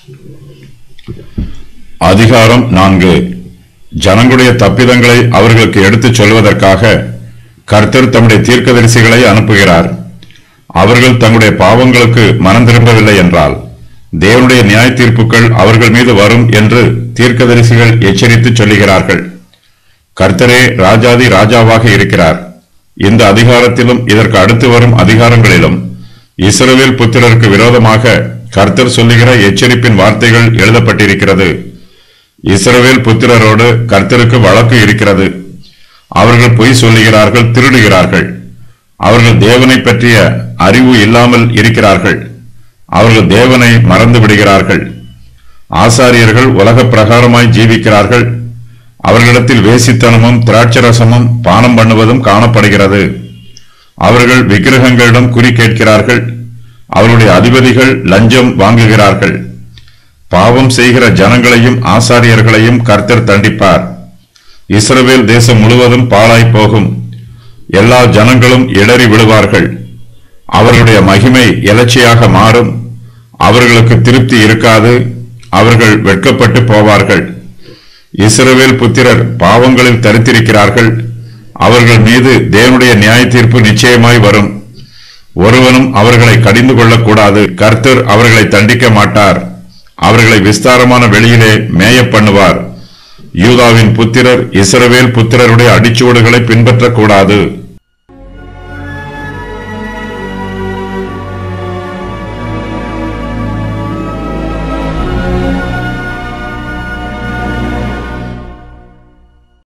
அதிகாரம் நான்கு ஜனங்களுடைய தப்பிதங்களை அவர்களுக்கு எடுத்துச் சொல்வதற்காக கர்த்தர் தம்முடைய தீர்க்கதரிசிகளை அனுப்புகிறார் அவர்கள் தங்களுடைய பாவங்களுக்கு மனம் திரும்பவில்லை என்றால் தேவனுடைய நியாய தீர்ப்புகள் அவர்கள் மீது வரும் என்று தீர்க்கதரிசிகள் எச்சரித்து சொல்லுகிறார்கள் கர்த்தரே ராஜாதி ராஜாவாக இருக்கிறார் இந்த அதிகாரத்திலும் இதற்கு அடுத்து வரும் அதிகாரங்களிலும் இஸ்ரவேல் புத்திரருக்கு விரோதமாக கர்த்தர் சொல்லுகிற எச்சரிப்பின் வார்த்தைகள் எழுதப்பட்டிருக்கிறது இஸ்ரவேல் புத்திரரோடு கர்த்தருக்கு வழக்கு இருக்கிறது அவர்கள் பொய் சொல்லுகிறார்கள் திருடுகிறார்கள் அவர்கள் தேவனை பற்றிய அறிவு இல்லாமல் இருக்கிறார்கள் அவர்கள் தேவனை மறந்து விடுகிறார்கள் ஆசாரியர்கள் உலக பிரகாரமாய் ஜீவிக்கிறார்கள் அவர்களிடத்தில் வேசித்தனமும் திராட்சரசமும் பானம் பண்ணுவதும் காணப்படுகிறது அவர்கள் விக்கிரகங்களிடம் குறி கேட்கிறார்கள் அவருடைய அதிபதிகள் லஞ்சம் வாங்குகிறார்கள் பாவம் செய்கிற ஜனங்களையும் ஆசாரியர்களையும் கர்த்தர் தண்டிப்பார் இஸ்ரவேல் தேசம் முழுவதும் பாழாய் போகும் எல்லா ஜனங்களும் இடறி விழுவார்கள் அவர்களுடைய மகிமை எலச்சியாக மாறும் அவர்களுக்கு திருப்தி இருக்காது அவர்கள் வெட்கப்பட்டு போவார்கள் இஸ்ரவேல் புத்திரர் பாவங்களில் தரித்திருக்கிறார்கள் அவர்கள் மீது தேவனுடைய நியாய தீர்ப்பு நிச்சயமாய் வரும் ஒருவனும் அவர்களை கடிந்து கொள்ளக்கூடாது கர்த்தர் அவர்களை தண்டிக்க மாட்டார் அவர்களை விஸ்தாரமான வெளியிலே மேய பண்ணுவார் யூதாவின் புத்திரர் இஸ்ரவேல் புத்திரருடைய அடிச்சுவடுகளை பின்பற்றக்கூடாது